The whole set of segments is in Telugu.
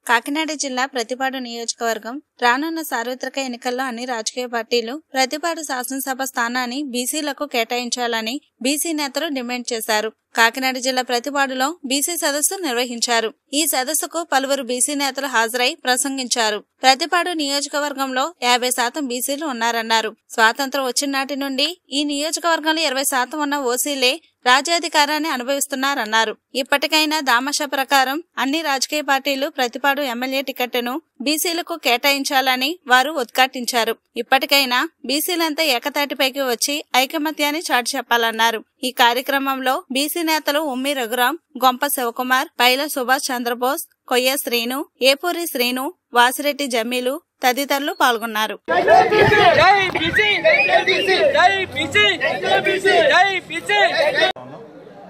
కాకినాడ జిల్లా ప్రతిపాడు నియోజకవర్గం రానున్న సార్వత్రిక ఎన్నికల్లో అన్ని రాజకీయ పార్టీలు ప్రతిపాడు శాసనసభ స్థానాన్ని బీసీలకు కేటాయించాలని బీసీ నేతలు డిమాండ్ చేశారు కాకినాడ జిల్లా ప్రతిపాడులో బీసీ సదస్సు నిర్వహించారు ఈ సదస్సుకు పలువురు బీసీ నేతలు హాజరై ప్రసంగించారు ప్రతిపాడు నియోజకవర్గంలో యాభై శాతం బీసీలు ఉన్నారన్నారు స్వాతంత్రం వచ్చిన నాటి నుండి ఈ నియోజకవర్గంలో ఇరవై శాతం ఉన్న ఓసీలే రాజ్యాధికారాన్ని అనుభవిస్తున్నారన్నారు ఇప్పటికైనా దామాషా ప్రకారం అన్ని రాజకీయ పార్టీలు ప్రతిపాడు ఎమ్మెల్యే టికెట్ను బీసీలకు కేటాయించాలని వారు ఉద్ఘాటించారు ఇప్పటికైనా బీసీలంతా ఏకతాటిపైకి వచ్చి ఐకమత్యాన్ని చాటి చెప్పాలన్నారు ఈ కార్యక్రమంలో బీసీ నేతలు ఉమ్మి రఘురాం గొంప శివకుమార్ పైల సుభాష్ చంద్రబోస్ కొయ్య శ్రీను ఏపూరి శ్రీను వాసిరెడ్డి జమీలు తదితరులు పాల్గొన్నారు జై బీసీ జై బీసీ జై బీసీ జై బీసీ జై బీసీ ఉన్నాం.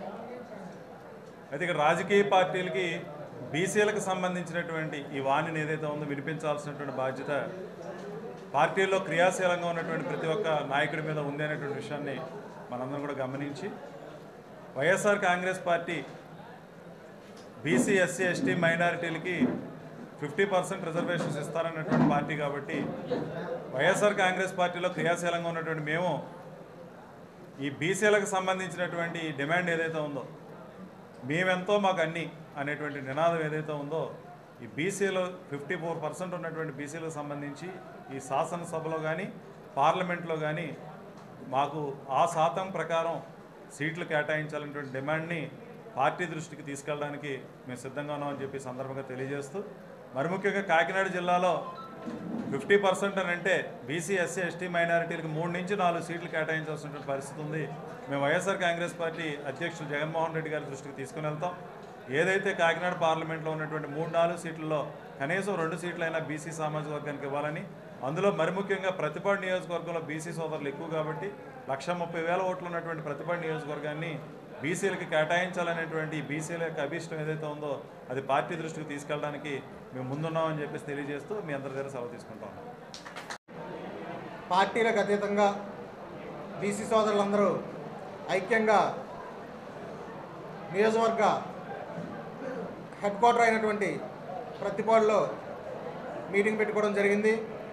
అయితే ఇక్కడ రాజకీయ పార్టీలకి బీసీలకు సంబంధించినటువంటి ఈ వాణిని ఏదైతే ఉందో వినిపించాల్సినటువంటి బాధ్యత పార్టీల్లో క్రియాశీలంగా ఉన్నటువంటి ప్రతి ఒక్క నాయకుడి మీద ఉంది అనేటువంటి విషయాన్ని మనందరం కూడా గమనించి YSR Congress party BC SC ST మైనారిటీలకి ఫిఫ్టీ పర్సెంట్ రిజర్వేషన్స్ ఇస్తారన్నటువంటి పార్టీ కాబట్టి వైఎస్ఆర్ కాంగ్రెస్ పార్టీలో క్రియాశీలంగా ఉన్నటువంటి మేము ఈ బీసీలకు సంబంధించినటువంటి ఈ డిమాండ్ ఏదైతే ఉందో మేమెంతో మాకు అన్ని అనేటువంటి నినాదం ఏదైతే ఉందో ఈ బీసీలో ఫిఫ్టీ ఫోర్ పర్సెంట్ ఉన్నటువంటి బీసీలకు సంబంధించి ఈ శాసనసభలో కానీ పార్లమెంట్లో కానీ మాకు ఆ శాతం ప్రకారం సీట్లు కేటాయించాలనేటువంటి డిమాండ్ని పార్టీ దృష్టికి తీసుకెళ్ళడానికి మేము సిద్ధంగా ఉన్నామని చెప్పి ఈ సందర్భంగా తెలియజేస్తూ మరి ముఖ్యంగా కాకినాడ జిల్లాలో ఫిఫ్టీ పర్సెంట్ అని అంటే బీసీ ఎస్సీ ఎస్టీ మైనారిటీలకు మూడు నుంచి నాలుగు సీట్లు కేటాయించాల్సినటువంటి పరిస్థితి ఉంది మేము వైఎస్ఆర్ కాంగ్రెస్ పార్టీ అధ్యక్షుడు జగన్మోహన్ రెడ్డి గారి దృష్టికి తీసుకుని వెళ్తాం ఏదైతే కాకినాడ పార్లమెంట్లో ఉన్నటువంటి మూడు నాలుగు సీట్లలో కనీసం రెండు సీట్లైనా బీసీ సామాజిక వర్గానికి ఇవ్వాలని అందులో మరి ముఖ్యంగా ప్రతిపాడు నియోజకవర్గంలో బీసీ సోదరులు ఎక్కువ కాబట్టి లక్ష ముప్పై వేల ఓట్లు ఉన్నటువంటి ప్రతిపాడు నియోజకవర్గాన్ని బీసీలకి కేటాయించాలనేటువంటి ఈ బీసీల యొక్క అభిష్టం ఏదైతే ఉందో అది పార్టీ దృష్టికి తీసుకెళ్ళడానికి మేము ముందున్నామని చెప్పేసి తెలియజేస్తూ మీ అందరి దగ్గర సెలవు తీసుకుంటాం పార్టీలకు అతీతంగా బీసీ సోదరులందరూ ఐక్యంగా నియోజకవర్గ హెడ్ క్వార్టర్ అయినటువంటి ప్రతిపాడులో మీటింగ్ పెట్టుకోవడం జరిగింది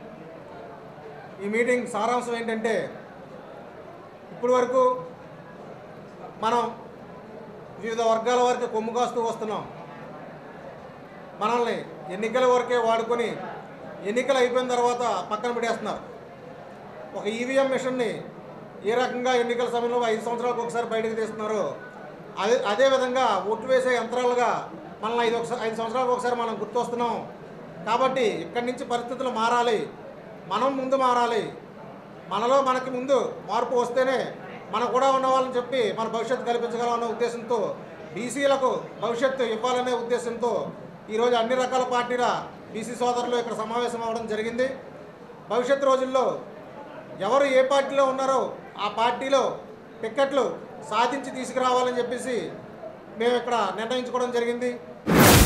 ఈ మీటింగ్ సారాంశం ఏంటంటే ఇప్పటి వరకు మనం వివిధ వర్గాల వరకు కొమ్ము కాస్తూ వస్తున్నాం మనల్ని ఎన్నికల వరకే వాడుకొని ఎన్నికలు అయిపోయిన తర్వాత పక్కన పెట్టేస్తున్నారు ఒక ఈవీఎం మిషన్ని ఏ రకంగా ఎన్నికల సమయంలో ఐదు సంవత్సరాలకు ఒకసారి బయటకు తీస్తున్నారో అదే అదే విధంగా ఓట్లు వేసే యంత్రాలుగా మనల్ని ఐదు ఒకసారి ఐదు సంవత్సరాలకు ఒకసారి మనం గుర్తొస్తున్నాం కాబట్టి ఇక్కడి నుంచి పరిస్థితులు మారాలి మనం ముందు మారాలి మనలో మనకి ముందు మార్పు వస్తేనే మనం కూడా ఉన్న వాళ్ళని చెప్పి మన భవిష్యత్తు కల్పించగలమన్న ఉద్దేశంతో బీసీలకు భవిష్యత్తు ఇవ్వాలనే ఉద్దేశంతో ఈరోజు అన్ని రకాల పార్టీల బీసీ సోదరులు ఇక్కడ సమావేశం అవ్వడం జరిగింది భవిష్యత్తు రోజుల్లో ఎవరు ఏ పార్టీలో ఉన్నారో ఆ పార్టీలో టిక్కెట్లు సాధించి తీసుకురావాలని చెప్పేసి మేము ఇక్కడ నిర్ణయించుకోవడం జరిగింది